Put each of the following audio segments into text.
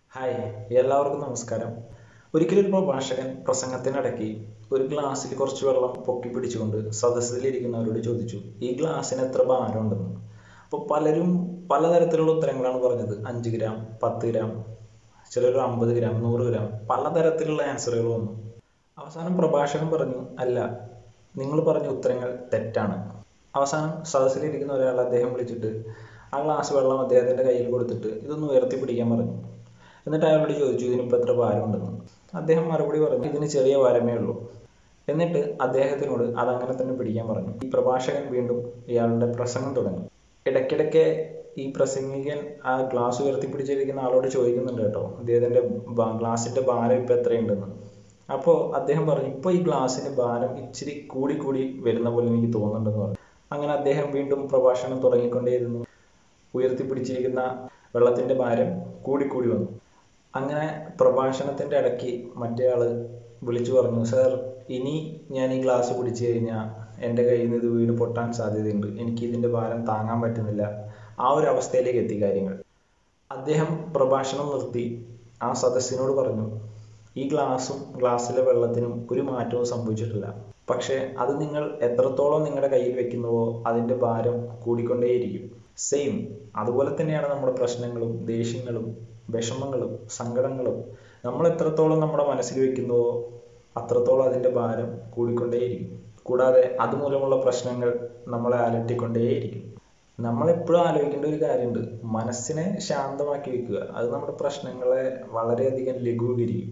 hi എല്ലാവർക്കും നമസ്കാരം ഒരിക്കലൊരു പ്രഭാഷകൻ പ്രസംഗത്തിനിടയ്ക്ക് ഒരു ഗ്ലാസ്സിൽ കുറച്ച് വെള്ളം പൊക്കി പിടിച്ചുകൊണ്ട് സദസ്സിലിരിക്കുന്നവരോട് ചോദിച്ചു ഈ ഗ്ലാസ്സിന് എത്ര ഭാരമുണ്ടെന്ന് അപ്പോൾ പലരും പലതരത്തിലുള്ള ഉത്തരങ്ങളാണ് പറഞ്ഞത് അഞ്ച് ഗ്രാം പത്ത് ഗ്രാം ചിലർ അമ്പത് ഗ്രാം നൂറ് ഗ്രാം പലതരത്തിലുള്ള ആൻസറുകൾ വന്നു അവസാനം പ്രഭാഷകൻ പറഞ്ഞു അല്ല നിങ്ങൾ പറഞ്ഞ ഉത്തരങ്ങൾ തെറ്റാണ് അവസാനം സദസ്സിലിരിക്കുന്ന ഒരാൾ അദ്ദേഹം വിളിച്ചിട്ട് ആ ഗ്ലാസ് വെള്ളം അദ്ദേഹത്തിൻ്റെ കയ്യിൽ കൊടുത്തിട്ട് ഇതൊന്ന് ഉയർത്തി പിടിക്കാൻ പറഞ്ഞു എന്നിട്ട് അയാളോട് ചോദിച്ചു ഇതിനിപ്പോൾ എത്ര ഭാരമുണ്ടെന്ന് അദ്ദേഹം മറുപടി പറഞ്ഞു ഇതിന് ചെറിയ ഭാരമേ ഉള്ളൂ എന്നിട്ട് അദ്ദേഹത്തിനോട് അതങ്ങനെ തന്നെ പിടിക്കാൻ പറഞ്ഞു ഈ പ്രഭാഷകൻ വീണ്ടും ഇയാളുടെ പ്രസംഗം തുടങ്ങി ഇടയ്ക്കിടയ്ക്ക് ഈ പ്രസംഗികൻ ആ ഗ്ലാസ് ഉയർത്തി പിടിച്ചിരിക്കുന്ന ആളോട് ചോദിക്കുന്നുണ്ട് കേട്ടോ അദ്ദേഹത്തിൻ്റെ ഗ്ലാസിൻ്റെ ഭാരം ഇപ്പം എത്രയുണ്ടെന്ന് അപ്പോൾ അദ്ദേഹം പറഞ്ഞു ഇപ്പോൾ ഈ ഗ്ലാസ്സിന് ഭാരം ഇച്ചിരി കൂടി കൂടി വരുന്ന പോലെ എനിക്ക് തോന്നുന്നുണ്ടെന്ന് പറഞ്ഞു അങ്ങനെ അദ്ദേഹം വീണ്ടും പ്രഭാഷണം തുടങ്ങിക്കൊണ്ടേയിരുന്നു ഉയർത്തിപ്പിടിച്ചിരിക്കുന്ന വെള്ളത്തിൻ്റെ ഭാരം കൂടിക്കൂടി വന്നു അങ്ങനെ പ്രഭാഷണത്തിൻ്റെ ഇടയ്ക്ക് മറ്റേയാൾ വിളിച്ചു പറഞ്ഞു സാർ ഇനി ഞാൻ ഈ ഗ്ലാസ് പിടിച്ചു കഴിഞ്ഞാൽ എൻ്റെ കയ്യിൽ നിന്ന് ഇത് വീണ് പൊട്ടാൻ സാധ്യതയുണ്ട് എനിക്ക് ഇതിൻ്റെ ഭാരം താങ്ങാൻ പറ്റുന്നില്ല ആ ഒരു അവസ്ഥയിലേക്ക് എത്തി കാര്യങ്ങൾ അദ്ദേഹം പ്രഭാഷണം നിർത്തി ആ സദസ്സിനോട് പറഞ്ഞു ഈ ഗ്ലാസും ഗ്ലാസ്സിലെ വെള്ളത്തിനും ഒരു മാറ്റവും സംഭവിച്ചിട്ടില്ല പക്ഷേ അത് നിങ്ങൾ എത്രത്തോളം നിങ്ങളുടെ കയ്യിൽ വെക്കുന്നുവോ അതിൻ്റെ ഭാരം കൂടിക്കൊണ്ടേയിരിക്കും സെയിം അതുപോലെ തന്നെയാണ് നമ്മുടെ പ്രശ്നങ്ങളും ദേഷ്യങ്ങളും വിഷമങ്ങളും സങ്കടങ്ങളും നമ്മൾ എത്രത്തോളം നമ്മുടെ മനസ്സിൽ വെക്കുന്നുവോ അത്രത്തോളം അതിൻ്റെ ഭാരം കൂടിക്കൊണ്ടേയിരിക്കും കൂടാതെ അതുമൂലമുള്ള പ്രശ്നങ്ങൾ നമ്മളെ അലട്ടിക്കൊണ്ടേയിരിക്കും നമ്മളെപ്പോഴും ആലോചിക്കേണ്ട ഒരു കാര്യമുണ്ട് മനസ്സിനെ ശാന്തമാക്കി വെക്കുക അത് നമ്മുടെ പ്രശ്നങ്ങളെ വളരെയധികം ലഘൂകരിക്കും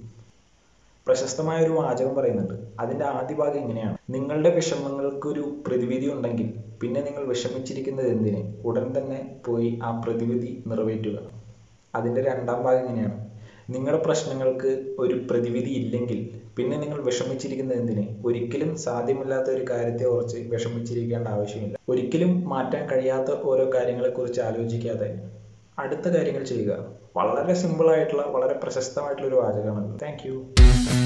പ്രശസ്തമായ ഒരു വാചകം പറയുന്നുണ്ട് അതിൻ്റെ ആദ്യ ഭാഗം ഇങ്ങനെയാണ് നിങ്ങളുടെ വിഷമങ്ങൾക്ക് ഒരു പ്രതിവിധി ഉണ്ടെങ്കിൽ പിന്നെ നിങ്ങൾ വിഷമിച്ചിരിക്കുന്നത് എന്തിന് ഉടൻ തന്നെ പോയി ആ പ്രതിവിധി നിറവേറ്റുക അതിൻ്റെ രണ്ടാം ഭാഗം ഇങ്ങനെയാണ് നിങ്ങളുടെ പ്രശ്നങ്ങൾക്ക് ഒരു പ്രതിവിധി ഇല്ലെങ്കിൽ പിന്നെ നിങ്ങൾ വിഷമിച്ചിരിക്കുന്നത് എന്തിന് ഒരിക്കലും സാധ്യമല്ലാത്ത ഒരു കാര്യത്തെ ഓർച്ച് വിഷമിച്ചിരിക്കേണ്ട ആവശ്യമില്ല ഒരിക്കലും മാറ്റാൻ കഴിയാത്ത ഓരോ കാര്യങ്ങളെക്കുറിച്ച് ആലോചിക്കാതെ അടുത്ത കാര്യങ്ങൾ ചെയ്യുക വളരെ സിമ്പിൾ ആയിട്ടുള്ള വളരെ പ്രശസ്തമായിട്ടുള്ള ഒരു വാചകമാണ് താങ്ക്